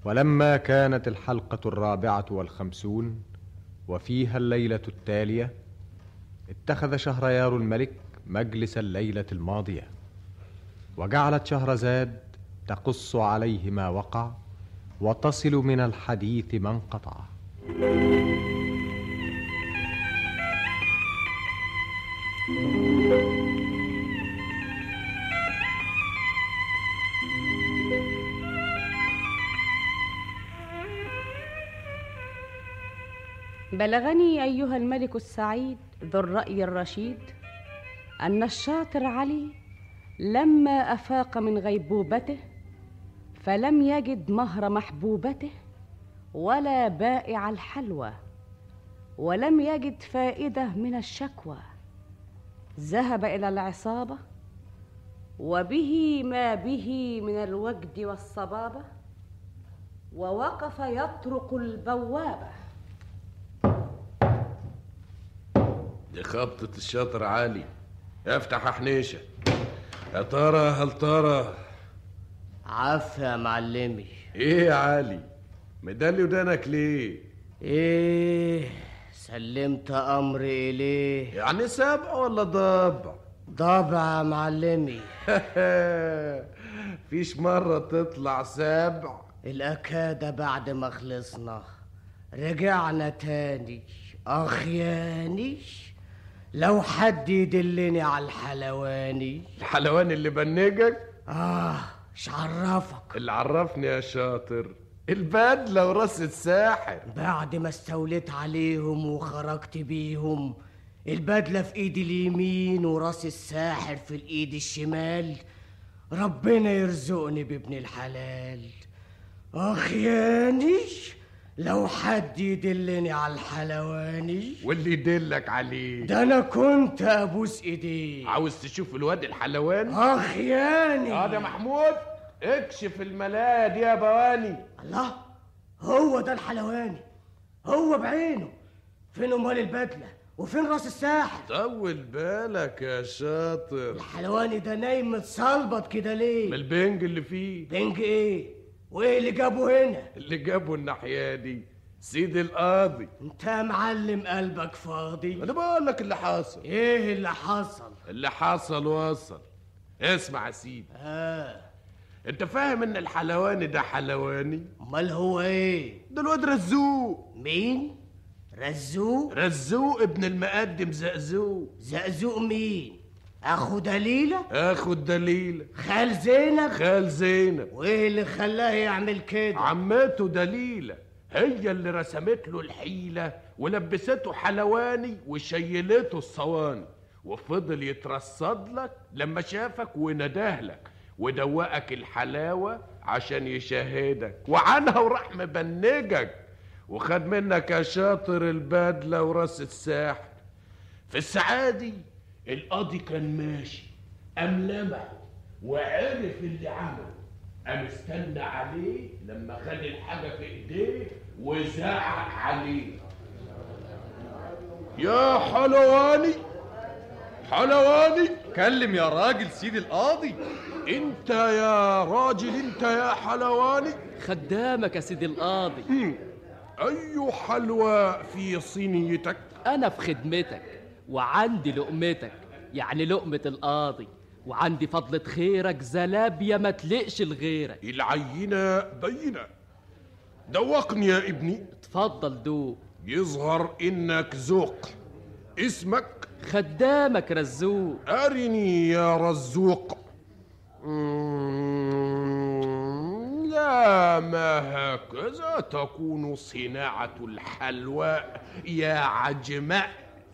ولما كانت الحلقة الرابعة والخمسون وفيها الليلة التالية اتخذ شهريار الملك مجلس الليلة الماضية وجعلت شهرزاد تقص عليه ما وقع وتصل من الحديث ما انقطع بلغني ايها الملك السعيد ذو الراي الرشيد ان الشاطر علي لما افاق من غيبوبته فلم يجد مهر محبوبته ولا بائع الحلوى ولم يجد فائده من الشكوى ذهب الى العصابه وبه ما به من الوجد والصبابه ووقف يطرق البوابه دي خبطة الشاطر عالي افتح يا حنيشة يا ترى هل ترى عفا يا معلمي ايه يا علي مدلي ودانك ليه ايه سلمت امري اليه يعني سبع ولا ضبع ضبع يا معلمي فيش مرة تطلع سبع الأكادة بعد ما خلصنا رجعنا تاني أخياني لو حد يدلني على الحلواني الحلوان اللي بنجك آه مش عرفك اللي عرفني يا شاطر البدلة وراس الساحر بعد ما استوليت عليهم وخرجت بيهم البدلة في ايدي اليمين وراس الساحر في الايد الشمال ربنا يرزقني بابن الحلال اخياني لو حد يدلني على الحلواني واللي يدلك عليه ده انا كنت ابوس ايديه عاوز تشوف الواد الحلوان اخياني اه ده محمود اكشف الملاية دي يا بواني الله هو ده الحلواني هو بعينه فين امال البدله وفين راس الساحر طول بالك يا شاطر الحلواني ده نايم متصلبط كده ليه من البنج اللي فيه بنج ايه وايه اللي جابه هنا اللي جابه الناحية دي سيد القاضي انت يا معلم قلبك فاضي انا بقول لك اللي حصل ايه اللي حصل اللي حصل وصل اسمع يا سيدي اه انت فاهم ان الحلواني ده حلواني امال هو ايه ده الواد رزوق مين رزوق رزوق ابن المقدم زقزوق زقزوق مين اخو دليله اخو الدليلة خال زينب خال زينب وايه اللي خلاه يعمل كده عمته دليلة هي اللي رسمت له الحيلة ولبسته حلواني وشيلته الصواني وفضل يترصد لك لما شافك ونداه لك ودوقك الحلاوة عشان يشاهدك وعنها وراح مبنجك وخد منك يا شاطر البدلة وراس الساحر في السعادي القاضي كان ماشي قام لمحه وعرف اللي عمله قام استنى عليه لما خد الحاجة في ايديه وزعق عليه يا حلواني حلواني كلم يا راجل سيدي القاضي انت يا راجل انت يا حلواني خدامك يا سيدي القاضي اي حلوى في صينيتك انا في خدمتك وعندي لقمتك يعني لقمة القاضي وعندي فضلة خيرك زلابية ما تلقش لغيرك العينة بينة دوقني يا ابني اتفضل دوق يظهر انك ذوق اسمك خدامك رزوق أرني يا رزوق مم، لا ما هكذا تكون صناعة الحلوى يا عجماء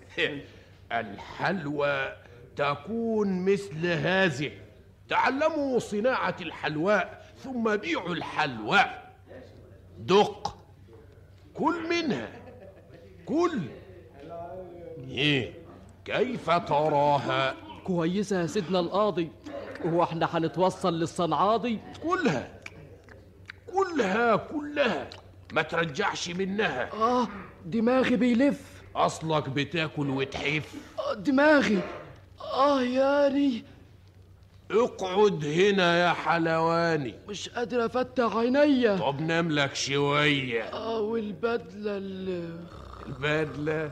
الحلوى تكون مثل هذه تعلموا صناعة الحلوى ثم بيعوا الحلوى دق كل منها كل ايه كيف تراها كويسة يا سيدنا القاضي هو احنا هنتوصل للصنعاضي كلها كلها كلها ما ترجعش منها اه دماغي بيلف اصلك بتاكل وتحف آه دماغي اه ياني اقعد هنا يا حلواني مش قادر افتح عينيا طب نام لك شوية اه والبدله اللي البدلة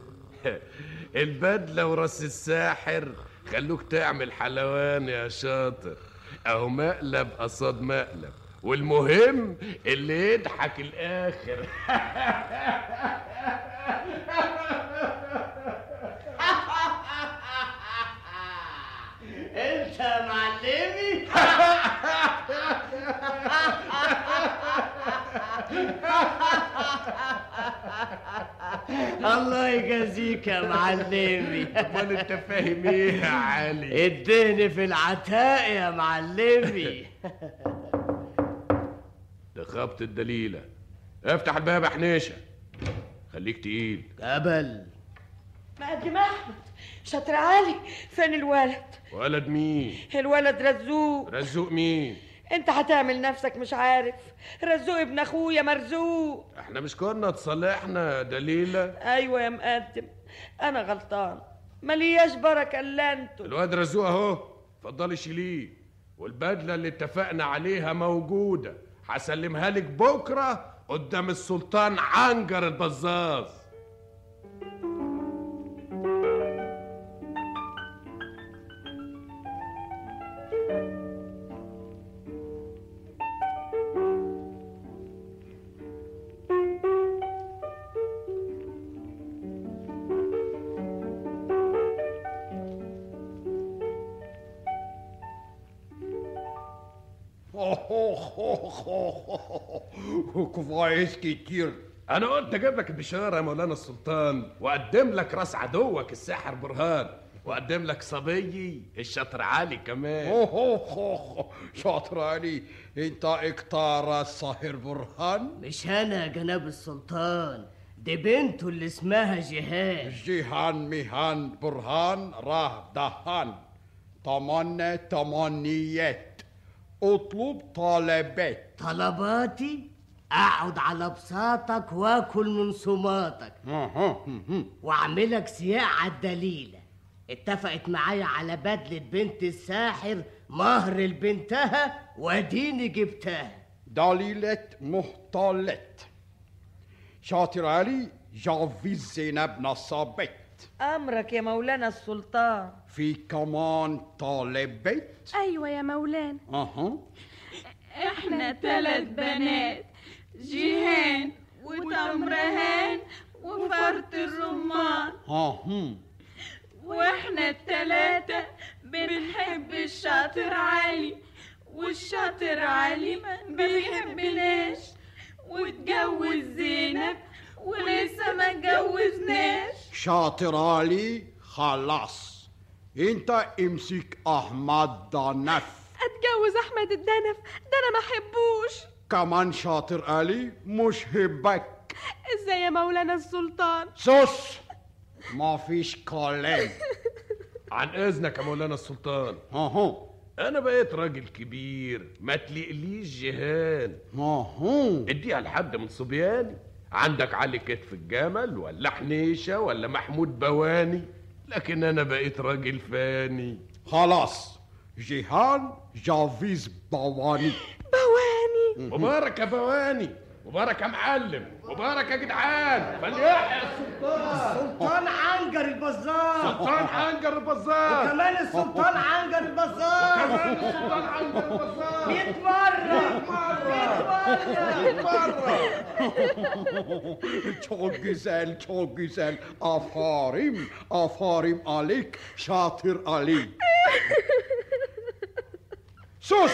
البدلة وراس الساحر خلوك تعمل حلوان يا شاطر اهو مقلب قصاد مقلب والمهم اللي يضحك الاخر انت يا معلمي الله يجازيك يا معلمي امال انت فاهم ايه يا علي اديني في العتاق يا معلمي ده خبط الدليلة افتح الباب يا حنيشة خليك تقيل جبل مقدم احمد شاطر علي فين الولد ولد مين الولد رزوق رزوق مين انت هتعمل نفسك مش عارف رزوق ابن اخويا مرزوق احنا مش كنا تصالحنا يا دليلة ايوه يا مقدم انا غلطان ملياش بركه الا انتوا الواد رزوق اهو اتفضلي شيليه والبدلة اللي اتفقنا عليها موجودة هسلمها لك بكرة قدام السلطان عنجر البزاز كويس كتير انا قلت اجيب لك البشاره يا مولانا السلطان واقدم لك راس عدوك الساحر برهان واقدم لك صبيي الشاطر علي كمان شاطر علي انت اختار الصاهر برهان مش انا يا جناب السلطان دي بنته اللي اسمها جهاد جيهان ميهان برهان راه دهان تمنى تمنيات اطلب طلبات طلباتي اقعد على بساطك واكل من صماتك واعملك سياق على الدليله اتفقت معايا على بدلة بنت الساحر مهر لبنتها واديني جبتها دليلة محتلت شاطر علي جافيز زينب نصابت امرك يا مولانا السلطان في كمان طالبت ايوه يا مولانا اها احنا ثلاث بنات جيهان وتمرهان وفرط الرمان ها هم واحنا التلاتة بنحب الشاطر علي والشاطر علي ما بيحبناش واتجوز زينب ولسه ما اتجوزناش شاطر علي خلاص انت امسك احمد دنف اتجوز احمد الدنف ده انا ما احبوش كمان شاطر علي مش هبك ازاي يا مولانا السلطان سوس ما فيش كلام عن اذنك يا مولانا السلطان اها انا بقيت راجل كبير ما تلقليش جهان اها اديها لحد من صبياني عندك علي كتف الجمل ولا حنيشة ولا محمود بواني لكن انا بقيت راجل فاني خلاص جيهان جافيز بواني بواني مبارك يا بواني مبارك يا معلم مبارك يا جدعان فليحيى السلطان سلطان عنجر البزار سلطان عنجر البزار كمان السلطان عنجر البزار كمان السلطان عنجر البزار 100 مرة çok güzel çok güzel afarim afarim alik şatır Ali sus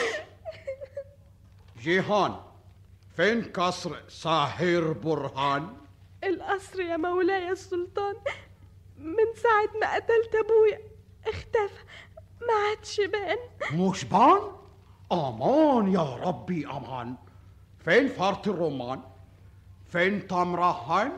Cihan فين قصر ساحر برهان القصر يا مولاي السلطان من ساعة ما قتلت أبويا اختفى ما عادش بان مش بان امان يا ربي امان فين فرط الرومان فين تمرهان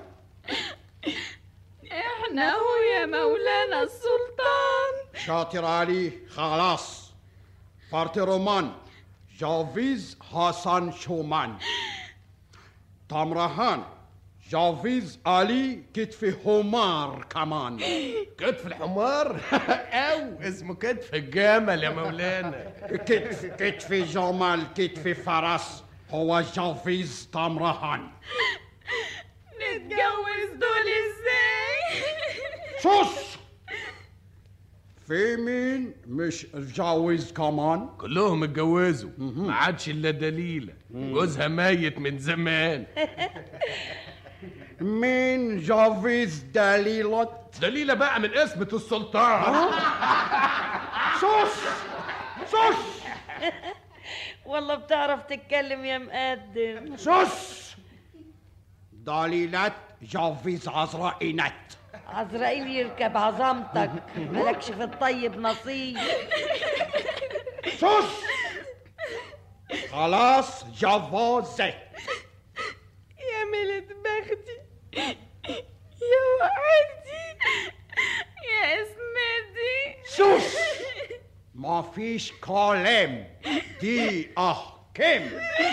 احنا هو يا مولانا السلطان شاطر علي خلاص فرط رومان جاویز حسن شومن تمرهان جافيز علي كتف حمار كمان كتف الحمار او اسمه كتف الجمل يا مولانا كتف كتف جمل كتف فرس هو جافيز تمرهان نتجوز دول ازاي سوس في مين مش اتجوز كمان كلهم اتجوزوا ما عادش الا دليله جوزها ميت من زمان مين جافيز دليلة دليله بقى من اسمة السلطان سوس سوس والله بتعرف تتكلم يا مقدم سوس دليلة جافيز عزرائينات عزرائيل يركب عظمتك مالكش في الطيب نصيب سوس خلاص جوازك يا ملت بختي يا وقعتي يا اسمتي سوس ما فيش كلام دي احكام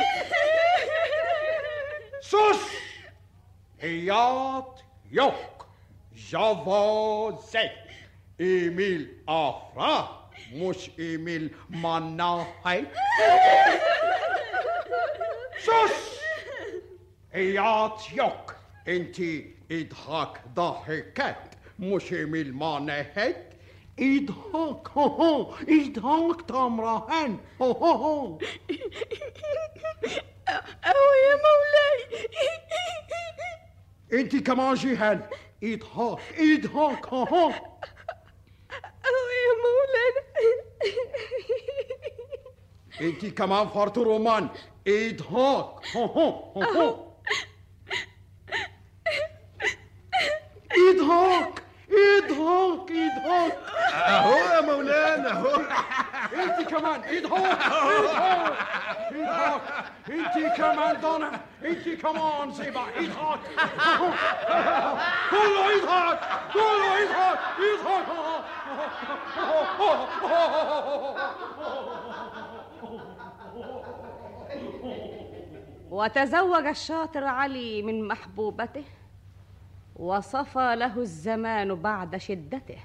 سوس ايات يوك جوازك ايميل افرا مش ايميل مناحي سوس ايات يوك انتي اضحك ضحكت مش ايميل مناحك اضحك هو هو اضحك تمرهن هو هو هو أهو يا مولاي انتي كمان جيهان اضحك اضحك هو هو أهو يا مولانا انتي كمان فرط رومان اضحك هو هو هو هو اضحك اضحك اضحك اهو يا مولانا اهو انت كمان اضحك اضحك اضحك انت كمان ضنا انت كمان زيبا اضحك كله يضحك كله يضحك وتزوج الشاطر علي من محبوبته وصفى له الزمان بعد شدته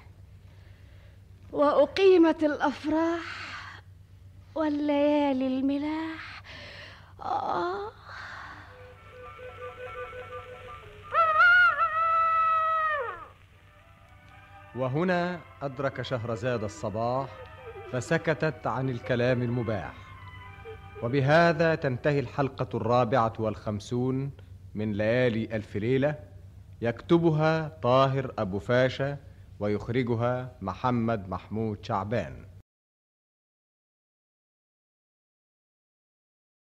واقيمت الافراح والليالي الملاح آه وهنا أدرك شهرزاد الصباح فسكتت عن الكلام المباح وبهذا تنتهي الحلقة الرابعة والخمسون من ليالي ألف ليلة يكتبها طاهر أبو فاشا ويخرجها محمد محمود شعبان